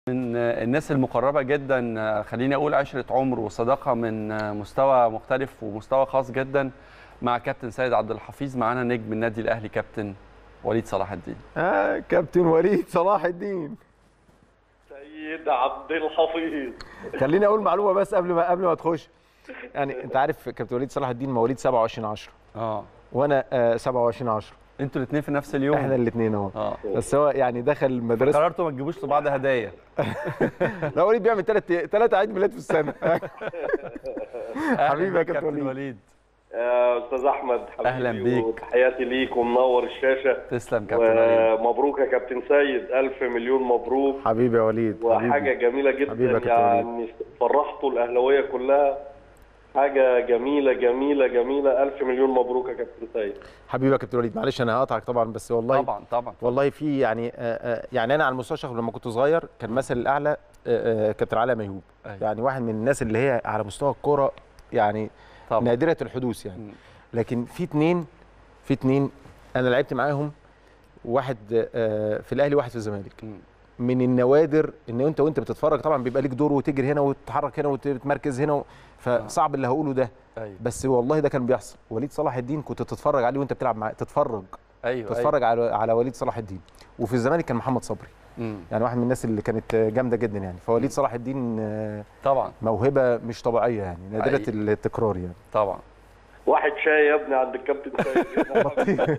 من الناس المقربة جدا خليني أقول عشرة عمر وصداقة من مستوى مختلف ومستوى خاص جدا مع كابتن سيد عبد الحفيظ معانا نجم النادي الأهلي كابتن وليد صلاح الدين آه كابتن وليد صلاح الدين سيد عبد الحفيظ خليني اقول معلومه بس قبل ما قبل ما تخش يعني انت عارف كابتن وليد صلاح الدين مواليد 27 10 اه وانا آه 27 10 انتوا الاثنين في نفس اليوم احنا الاثنين اهو اه بس هو يعني دخل مدرسه قررتوا ما تجيبوش لبعض هدايا لا وليد بيعمل ثلاث ثلاث عيد ميلاد في السنه حبيبي يا أهلاً بك كابتن وليد. وليد يا استاذ احمد حبيبي أهلاً بيك. وتحياتي ليك ومنور الشاشه تسلم كابتن وليد ومبروك يا كابتن سيد الف مليون مبروك حبيبي يا وليد وحاجه حبيبي. جميله حبيبي يا جدا كابتن وليد. يعني فرحتوا الاهلاويه كلها حاجه جميله جميله جميله الف مليون مبروك يا كابتن سيد حبيبي يا كابتن وليد معلش انا هقطعك طبعا بس والله طبعا طبعا والله في يعني آه، آه، يعني انا على المستوى الشخصي لما كنت صغير كان مثل الاعلى آه، آه، كابتن علاء ميهوب أيوة. يعني واحد من الناس اللي هي على مستوى الكوره يعني طبعا نادره الحدوث يعني مم. لكن في اتنين في اتنين انا لعبت معاهم واحد آه، في الاهلي واحد في الزمالك مم. من النوادر ان انت وانت بتتفرج طبعا بيبقى ليك دور وتجري هنا وتتحرك هنا وتتمركز هنا و... فصعب اللي هقوله ده ايوه بس والله ده كان بيحصل وليد صلاح الدين كنت تتفرج عليه وانت بتلعب معاه تتفرج ايوه تتفرج على على وليد صلاح الدين وفي الزمالك كان محمد صبري أيوة. مم. يعني واحد من الناس اللي كانت جامده جدا يعني فوليد صلاح الدين آه، طبعا موهبه مش طبيعيه يعني نادره حقيقي. التكرار يعني طبعا واحد شاي يا ابني عند الكابتن سيد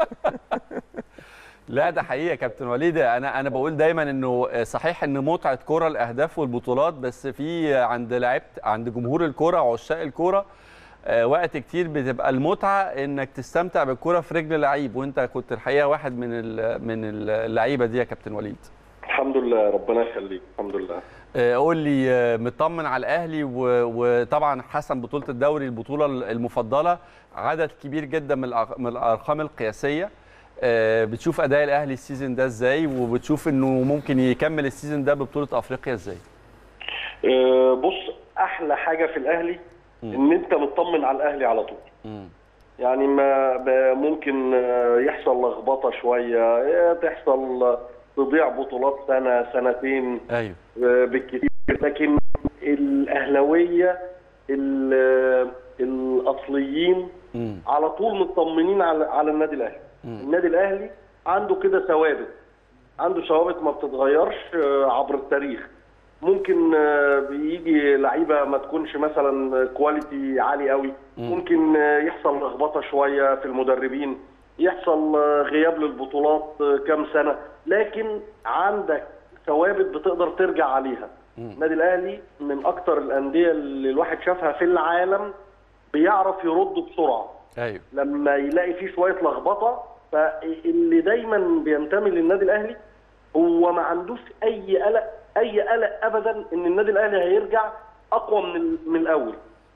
لا ده حقيقه يا كابتن وليد انا انا بقول دايما انه صحيح ان متعه كره الاهداف والبطولات بس في عند لعيبه عند جمهور الكره وعشاق الكره آه، وقت كتير بتبقى المتعه انك تستمتع بالكره في رجل لعيب وانت كنت الحقيقه واحد من ال- من اللعيبه دي يا كابتن وليد الحمد لله ربنا يخليك الحمد لله آه، قول لي آه، مطمن على الاهلي و- وطبعا حسم بطوله الدوري البطوله المفضله عدد كبير جدا من الأر- من الارقام القياسيه آه، بتشوف اداء الاهلي السيزون ده ازاي وبتشوف انه ممكن يكمل السيزون ده ببطوله افريقيا ازاي آه، بص احلى حاجه في الاهلي ان انت مطمن على الاهلي على طول مم. يعني ما ب- ممكن آه، يحصل لخبطه شويه آه، تحصل آه، تضيع بطولات سنه سنتين ايوه آه، بالكثير لكن الاهلاويه ال- آه، الاصليين مم. على طول مطمنين على على النادي الاهلي مم. النادي الاهلي عنده كده ثوابت عنده ثوابت ما بتتغيرش آه، عبر التاريخ ممكن آه، بيجي لعيبه ما تكونش مثلا كواليتي عالي قوي مم. ممكن آه، يحصل لخبطه شويه في المدربين يحصل آه، غياب للبطولات آه، كام سنه لكن عندك ثوابت بتقدر ترجع عليها مم. النادي الاهلي من اكتر الانديه اللي الواحد شافها في العالم بيعرف يرد بسرعه ايوه لما يلاقي فيه شويه لخبطه فاللي دايما بينتمي للنادي الاهلي هو ما عندوش اي قلق اي قلق ابدا ان النادي الاهلي هيرجع اقوى من ال- من الاول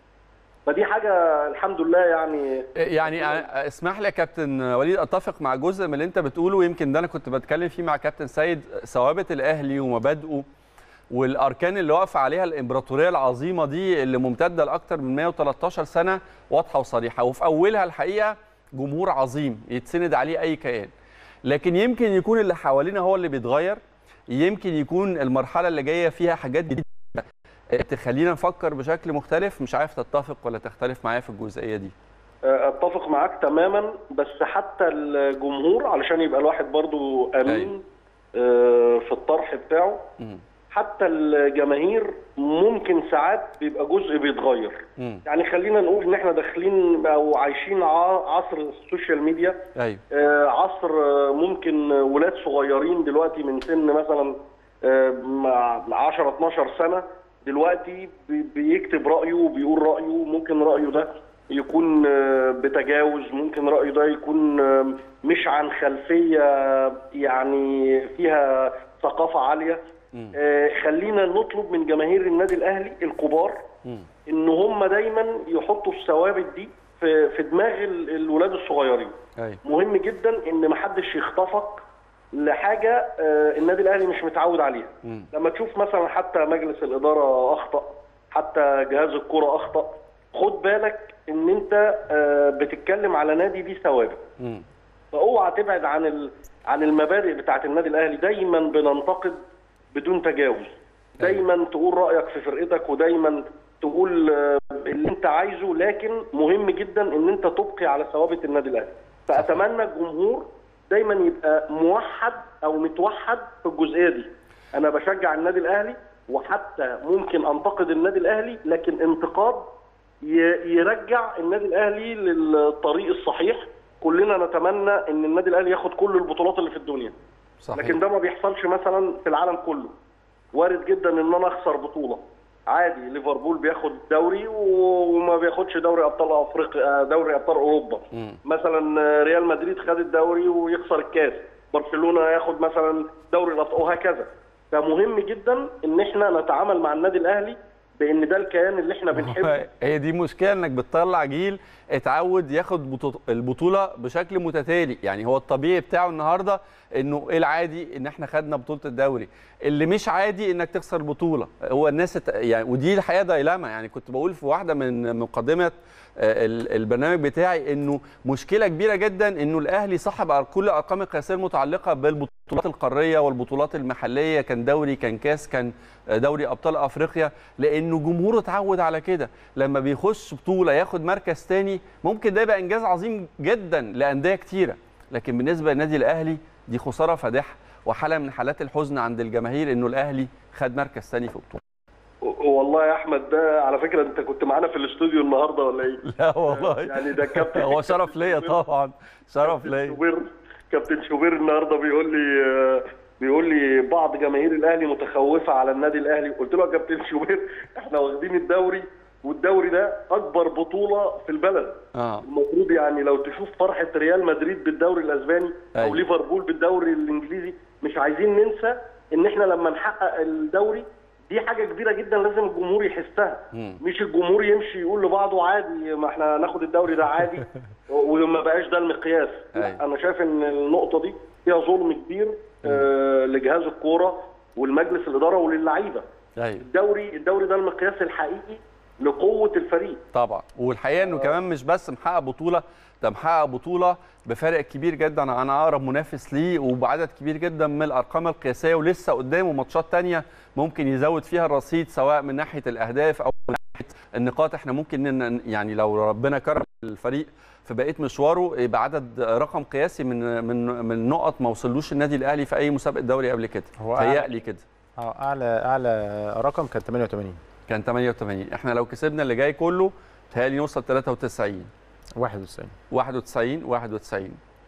فدي حاجه الحمد لله يعني يعني أنا- اسمح لي يا كابتن وليد اتفق مع جزء من اللي انت بتقوله ويمكن ده انا كنت بتكلم فيه مع كابتن سيد ثوابت الاهلي ومبادئه والاركان اللي واقفه عليها الامبراطوريه العظيمه دي اللي ممتده لاكثر من 113 سنه واضحه وصريحه وفي اولها الحقيقه جمهور عظيم يتسند عليه اي كيان لكن يمكن يكون اللي حوالينا هو اللي بيتغير يمكن يكون المرحله اللي جايه فيها حاجات جديده تخلينا نفكر بشكل مختلف مش عارف تتفق ولا تختلف معايا في الجزئيه دي اتفق معاك تماما بس حتى الجمهور علشان يبقى الواحد برضو امين آه، في الطرح بتاعه مم. حتى الجماهير ممكن ساعات بيبقى جزء بيتغير مم. يعني خلينا نقول ان احنا داخلين او عايشين ع- عصر السوشيال ميديا ايوه آه، عصر آه، ممكن ولاد صغيرين دلوقتي من سن مثلا آه، مع 10 12 سنه دلوقتي بي- بيكتب رايه وبيقول رايه ممكن رايه ده يكون آه، بتجاوز ممكن رايه ده يكون آه، مش عن خلفيه يعني فيها ثقافه عاليه مم. آه، خلينا نطلب من جماهير النادي الاهلي الكبار مم. ان هم دايما يحطوا الثوابت دي في في دماغ ال- الولاد الصغيرين ايوه مهم جدا ان محدش يخطفك لحاجه آه، النادي الاهلي مش متعود عليها مم. لما تشوف مثلا حتى مجلس الاداره اخطا حتى جهاز الكره اخطا خد بالك ان انت آه، بتتكلم على نادي دي ثوابت مم. فاوعى تبعد عن ال... عن المبادئ بتاعه النادي الاهلي دايما بننتقد بدون تجاوز دايما تقول رايك في فرقتك ودايما تقول آه، اللي انت عايزه لكن مهم جدا ان انت تبقي على ثوابت النادي الاهلي فاتمنى الجمهور دايما يبقى موحد او متوحد في الجزئيه دي انا بشجع النادي الاهلي وحتى ممكن انتقد النادي الاهلي لكن انتقاد ي- يرجع النادي الاهلي للطريق الصحيح كلنا نتمنى ان النادي الاهلي ياخد كل البطولات اللي في الدنيا صحيح لكن ده ما بيحصلش مثلا في العالم كله وارد جدا ان انا اخسر بطوله عادي ليفربول بياخد دوري و- وما بياخدش دوري ابطال افريقيا دوري ابطال اوروبا مم. مثلا ريال مدريد خد الدوري ويخسر الكاس برشلونه ياخد مثلا دوري الابطال وهكذا فمهم جدا ان احنا نتعامل مع النادي الاهلي بان ده الكيان اللي احنا بنحبه هي دي مشكله انك بتطلع جيل اتعود ياخد بطو- البطوله بشكل متتالي يعني هو الطبيعي بتاعه النهارده انه ايه العادي ان احنا خدنا بطوله الدوري اللي مش عادي انك تخسر بطوله هو الناس ات- يعني ودي الحقيقه دايلاما يعني كنت بقول في واحده من مقدمه آه، ال- البرنامج بتاعي انه مشكله كبيره جدا انه الاهلي صاحب كل الارقام القياسيه المتعلقه بالبطولات القاريه والبطولات المحليه كان دوري كان كاس كان دوري ابطال افريقيا لانه جمهوره اتعود على كده لما بيخش بطوله ياخد مركز تاني ممكن ده يبقى انجاز عظيم جدا لانديه كتيره لكن بالنسبه للنادي الاهلي دي خساره فادحه وحاله من حالات الحزن عند الجماهير انه الاهلي خد مركز تاني في بطوله والله يا احمد ده على فكره انت كنت معانا في الاستوديو النهارده ولا ايه؟ لا والله يعني ده كابتن هو شرف ليا طبعا شرف ليا شوبير كابتن شوبير النهارده بيقول لي آه، بيقول لي بعض جماهير الاهلي متخوفه على النادي الاهلي قلت له يا كابتن شوبير احنا واخدين الدوري والدوري ده اكبر بطوله في البلد اه المفروض يعني لو تشوف فرحه ريال مدريد بالدوري الاسباني او أيوة. ليفربول بالدوري الانجليزي مش عايزين ننسى ان احنا لما نحقق الدوري دي حاجه كبيره جدا لازم الجمهور يحسها مم. مش الجمهور يمشي يقول لبعضه عادي ما احنا ناخد الدوري ده عادي وما بقاش ده المقياس لا، أيوة. انا شايف ان النقطه دي فيها ظلم كبير آه لجهاز الكوره والمجلس الاداره وللعيبه ايوه الدوري الدوري ده المقياس الحقيقي لقوه الفريق طبعا والحقيقه انه كمان مش بس محقق بطوله ده محقق بطوله بفارق كبير جدا عن اقرب منافس ليه وبعدد كبير جدا من الارقام القياسيه ولسه قدامه ماتشات تانية ممكن يزود فيها الرصيد سواء من ناحيه الاهداف او من ناحيه النقاط احنا ممكن ن- يعني لو ربنا كرم الفريق في بقيه مشواره يبقى عدد رقم قياسي من من من نقط ما وصلوش النادي الاهلي في اي مسابقه دوري قبل كده هو تهيألي كده اه اعلى اعلى رقم كان 88 كان 88 احنا لو كسبنا اللي جاي كله تهيألي نوصل 93 91 91 91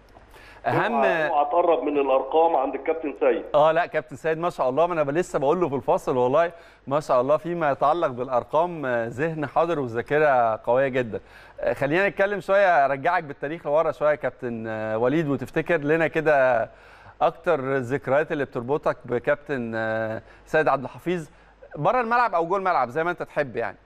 اهم اوعى اوعى تقرب من الارقام عند الكابتن سيد اه لا كابتن سيد ما شاء الله ما انا لسه بقول له في الفاصل والله ما شاء الله فيما يتعلق بالارقام آه، ذهن حاضر وذاكره قويه جدا آه، خلينا نتكلم شويه ارجعك بالتاريخ لورا شويه يا كابتن آه، وليد وتفتكر لنا كده اكتر الذكريات اللي بتربطك بكابتن آه، سيد عبد الحفيظ بره الملعب او جوه الملعب زي ما انت تحب يعني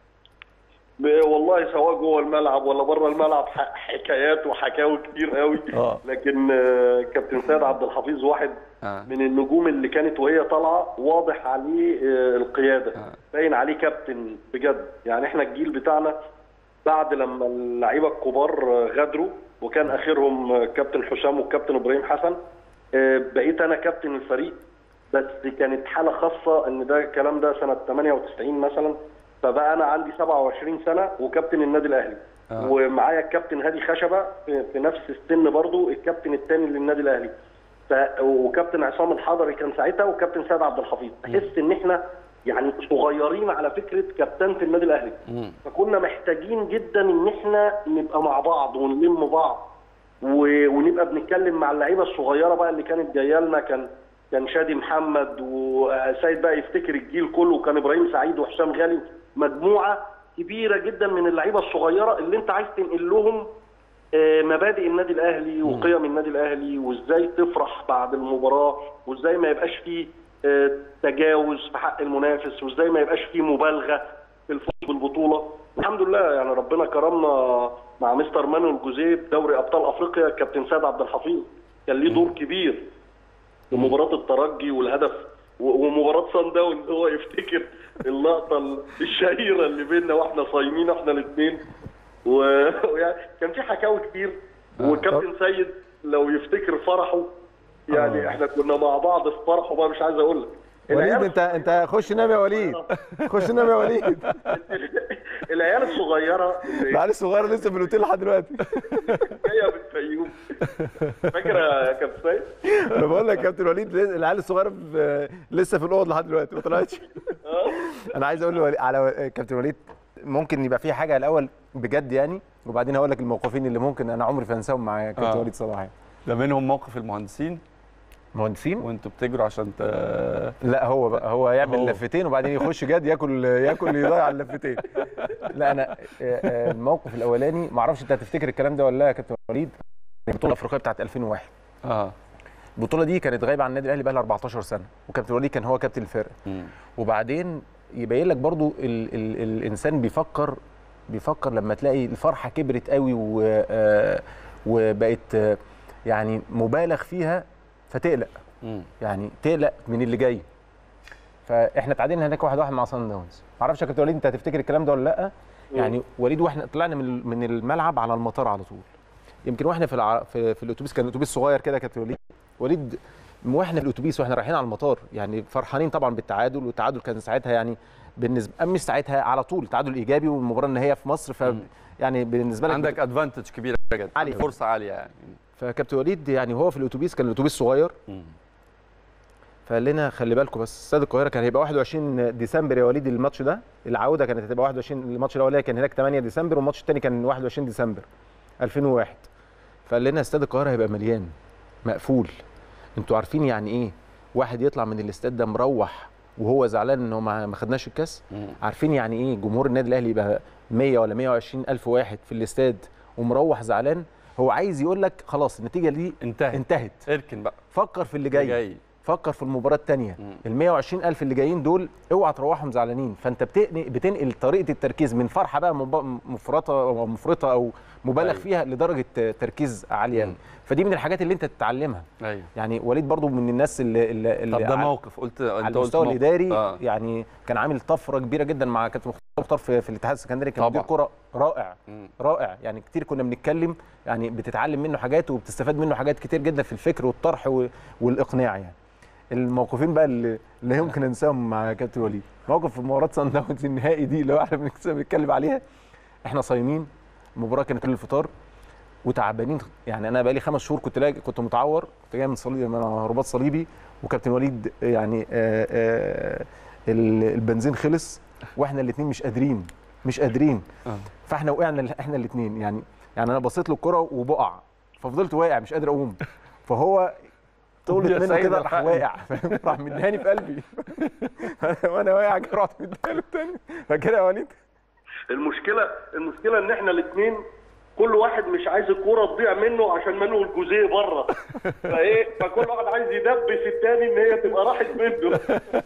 ب- والله سواء جوه الملعب ولا بره الملعب ح- حكايات وحكاوي كتير قوي اه لكن آه، كابتن سيد عبد الحفيظ واحد اه من النجوم اللي كانت وهي طالعه واضح عليه آه، القياده آه. باين عليه كابتن بجد يعني احنا الجيل بتاعنا بعد لما اللعيبه الكبار آه، غادروا وكان اخرهم آه، كابتن حسام والكابتن ابراهيم حسن آه، بقيت انا كابتن الفريق بس كانت حاله خاصه ان ده الكلام ده سنه 98 مثلا فبقى انا عندي 27 سنه وكابتن النادي الاهلي آه. ومعايا الكابتن هادي خشبه في في نفس السن برضو الكابتن الثاني للنادي الاهلي ف... وكابتن عصام الحضري كان ساعتها وكابتن سيد عبد الحفيظ تحس ان احنا يعني صغيرين على فكره كابتنه النادي الاهلي مم. فكنا محتاجين جدا ان احنا نبقى مع بعض ونلم بعض و... ونبقى بنتكلم مع اللعيبه الصغيره بقى اللي كانت جايه لنا كان كان شادي محمد وسيد بقى يفتكر الجيل كله وكان ابراهيم سعيد وحسام غالي مجموعه كبيره جدا من اللعيبه الصغيره اللي انت عايز تنقل لهم آه، مبادئ النادي الاهلي وقيم النادي الاهلي وازاي تفرح بعد المباراه وازاي ما يبقاش فيه آه، تجاوز في حق المنافس وازاي ما يبقاش فيه مبالغه في الفوز بالبطوله الحمد لله يعني ربنا كرمنا مع مستر مانويل جوزيه بدوري ابطال افريقيا كابتن سيد عبد الحفيظ كان ليه دور كبير في مباراه الترجي والهدف و- ومباراه سان داونز هو يفتكر اللقطه الشهيره اللي بيننا واحنا صايمين احنا الاثنين ويعني كان في حكاوي كتير وكابتن سيد لو يفتكر فرحه يعني آه. احنا كنا مع بعض في فرحه بقى مش عايز اقول لك وليد العيال انت انت خش نام يا وليد خش نام يا وليد العيال الصغيره اللي العيال الصغير لسه في الاوتيل لحد دلوقتي جايه من الفيوم فاكر يا كابتن سيد؟ انا بقول لك يا كابتن وليد العيال الصغيره في- لسه في الاوض لحد دلوقتي ما طلعتش انا عايز اقول لولي- على كابتن وليد ممكن يبقى في حاجه الاول بجد يعني وبعدين هقول لك الموقفين اللي ممكن انا عمري ما انساهم مع كابتن آه. وليد صلاح يعني. ده منهم موقف المهندسين مهندسين وانتوا بتجروا عشان ت... لا هو بقى هو يعمل هو. لفتين وبعدين يخش جد ياكل ياكل يضيع اللفتين لا انا آه، آه، الموقف الاولاني ما اعرفش انت هتفتكر الكلام ده ولا لا يا كابتن وليد البطوله الافريقيه بتاعت 2001 اه البطوله دي كانت غايبه عن النادي الاهلي بقى لها 14 سنه وكابتن وليد كان هو كابتن الفرقه مم. وبعدين يبين لك برضو ال ال الانسان بيفكر بيفكر لما تلاقي الفرحه كبرت قوي و آه، وبقت آه، يعني مبالغ فيها فتقلق مم. يعني تقلق من اللي جاي فاحنا اتعادلنا هناك واحد واحد مع صن داونز معرفش يا كابتن وليد انت هتفتكر الكلام ده ولا لا يعني وليد واحنا طلعنا من من الملعب على المطار على طول يمكن واحنا في الع... في, في الاتوبيس كان اتوبيس صغير كده يا كابتن وليد وليد واحنا في الاتوبيس واحنا رايحين على المطار يعني فرحانين طبعا بالتعادل والتعادل كان ساعتها يعني بالنسبه مش ساعتها على طول تعادل ايجابي والمباراه النهائيه في مصر ف مم. يعني بالنسبه لك عندك ادفانتج كبيره جدا عالية. فرصه عاليه يعني فكابتن وليد يعني هو في الاتوبيس كان الاتوبيس صغير مم. فقال لنا خلي بالكم بس استاد القاهره كان هيبقى 21 ديسمبر يا وليد الماتش ده العوده كانت هتبقى 21 الماتش الاولاني كان هناك 8 ديسمبر والماتش الثاني كان 21 ديسمبر 2001 فقال لنا استاد القاهره هيبقى مليان مقفول انتوا عارفين يعني ايه واحد يطلع من الاستاد ده مروح وهو زعلان ان هو ما ما خدناش الكاس مم. عارفين يعني ايه جمهور النادي الاهلي يبقى 100 ولا 120 الف واحد في الاستاد ومروح زعلان هو عايز يقول لك خلاص النتيجه دي انتهت انتهت اركن بقى فكر في اللي جاي, جاي فكر في المباراه الثانيه مم. ال 120 الف اللي جايين دول اوعى تروحهم زعلانين فانت بتنقل, بتنقل طريقه التركيز من فرحه بقى مب- مفرطه او مفرطه او مبالغ أيوة. فيها لدرجه تركيز عاليه مم. قوي فدي من الحاجات اللي انت تتعلمها ايوه يعني وليد برضو من الناس اللي, اللي, اللي طب ده ع- موقف قلت على انت قلت المستوى موقف. الاداري آه. يعني كان عامل طفره كبيره جدا مع كابتن مختار مختار في, في الاتحاد السكندري كان مدير طبعاً. كره رائع مم. رائع يعني كتير كنا بنتكلم يعني بتتعلم منه حاجات وبتستفاد منه حاجات كتير جدا في الفكر والطرح و- والاقناع يعني الموقفين بقى اللي لا يمكن انساهم مع كابتن وليد موقف في مباراه سان داونز النهائي دي اللي هو احنا بنكس- بنتكلم عليها احنا صايمين المباراه كانت قبل الفطار وتعبانين يعني انا بقالي خمس شهور كنت لاقي كنت متعور كنت جاي من صليبي من رباط صليبي وكابتن وليد يعني آآ آآ ال- البنزين خلص واحنا الاثنين مش قادرين مش قادرين آه. فاحنا وقعنا احنا الاثنين يعني يعني انا بصيت له الكره وبقع ففضلت واقع مش قادر اقوم فهو طولت يا منه سيد كده راح الحقني. واقع فاهم؟ راح مديهاني في قلبي وانا واقع كده رحت مديها تاني فاكر يا وليد المشكله المشكله ان احنا الاثنين كل واحد مش عايز الكوره تضيع منه عشان منه الجزئيه بره فايه فكل واحد عايز يدبس التاني ان هي تبقى راحت منه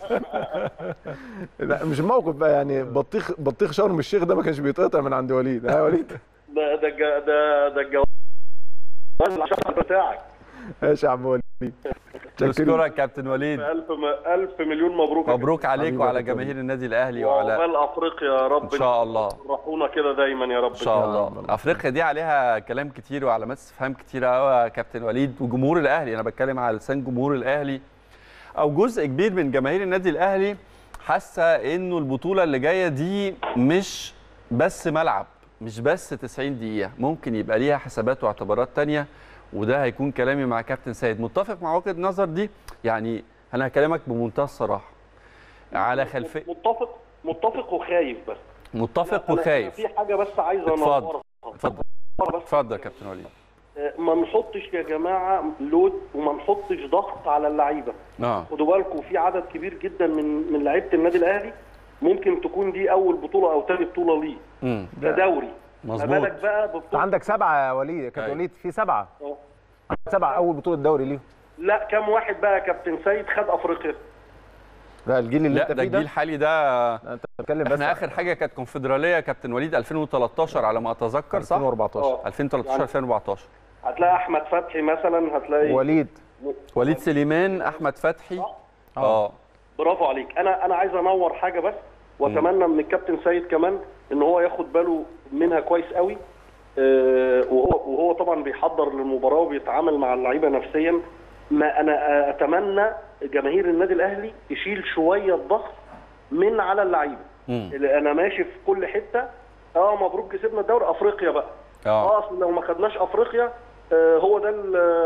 لا مش الموقف بقى يعني بطيخ بطيخ شرم الشيخ ده ما كانش بيتقطع من عند وليد ها يا وليد ده ده الج- ده ده الجواز الشهر بتاعك ماشي يا عم وليد نشكرك كابتن وليد الف م... الف مليون مبروك يا مبروك عليك حبيبي وعلى يا كابتن. جماهير النادي الاهلي كابتن. وعلى وعقبال افريقيا يا رب ان شاء الله فرحونا كده دايما يا رب ان شاء الله افريقيا دي عليها كلام كتير وعلامات استفهام كتير قوي يا كابتن وليد وجمهور الاهلي انا بتكلم على لسان جمهور الاهلي او جزء كبير من جماهير النادي الاهلي حاسه انه البطوله اللي جايه دي مش بس ملعب مش بس 90 دقيقه ممكن يبقى ليها حسابات واعتبارات تانية وده هيكون كلامي مع كابتن سيد متفق مع وجهه النظر دي يعني انا هكلمك بمنتهى الصراحه على خلفيه متفق متفق وخايف بس متفق أنا- أنا وخايف في حاجه بس عايز اتفضل. انورها اتفضل بس اتفضل يا كابتن وليد آه، ما نحطش يا جماعه لود وما نحطش ضغط على اللعيبه اه خدوا بالكم في عدد كبير جدا من من لعيبه النادي الاهلي ممكن تكون دي اول بطوله او ثاني بطوله ليه امم كدوري ما مظبوط بالك بقى انت ببطوله عندك سبعه يا وليد يا كابتن أيوة. وليد في سبعه آه. سبعه اول بطوله دوري ليهم لا كم واحد بقى يا كابتن سيد خد افريقيا لا الجيل اللي لا انت ده فيه الجيل ده الحالي ده انت بتتكلم بس احنا اخر حاجه كانت كونفدراليه يا كابتن وليد 2013 على ما اتذكر صح 2014 آه. 2013 يعني- 2014 هتلاقي احمد فتحي مثلا هتلاقي وليد وليد سليمان احمد فتحي آه. اه برافو عليك انا انا عايز انور حاجه بس واتمنى من الكابتن سيد كمان ان هو ياخد باله منها كويس قوي آه، وهو وهو طبعا بيحضر للمباراه وبيتعامل مع اللعيبه نفسيا ما انا اتمنى جماهير النادي الاهلي تشيل شويه الضغط من على اللعيبه مم. اللي انا ماشي في كل حته اه مبروك كسبنا الدوري افريقيا بقى اه اه اصل لو ما خدناش افريقيا آه هو ده ال-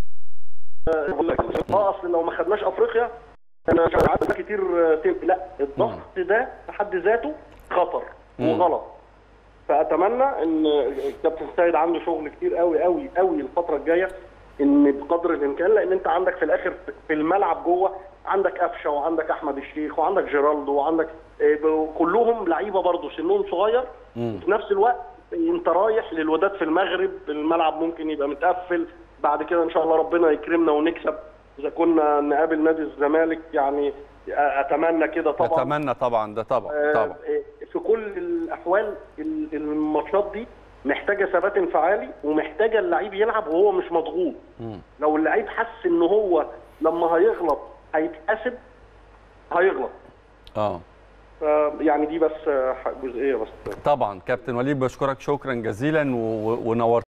آه، اه اصل لو ما خدناش افريقيا انا شجعت كتير آه، تم- لا الضغط ده في حد ذاته خطر مم. وغلط فاتمنى ان الكابتن سيد عنده شغل كتير قوي قوي قوي الفتره الجايه ان بقدر الامكان لان انت عندك في الاخر في الملعب جوه عندك قفشه وعندك احمد الشيخ وعندك جيرالدو وعندك آه، ب- كلهم لعيبه برضه سنهم صغير مم. وفي نفس الوقت انت رايح للوداد في المغرب الملعب ممكن يبقى متقفل بعد كده ان شاء الله ربنا يكرمنا ونكسب اذا كنا نقابل نادي الزمالك يعني اتمنى كده طبعا اتمنى طبعا ده طبعا آه، طبعا في كل الاحوال ال- الماتشات دي محتاجه ثبات انفعالي ومحتاجه اللعيب يلعب وهو مش مضغوط مم. لو اللعيب حس ان هو لما هيغلط هيتحاسب هيغلط اه يعني دي بس آه، جزئيه بس طبعا كابتن وليد بشكرك شكرا جزيلا و- و- ونورت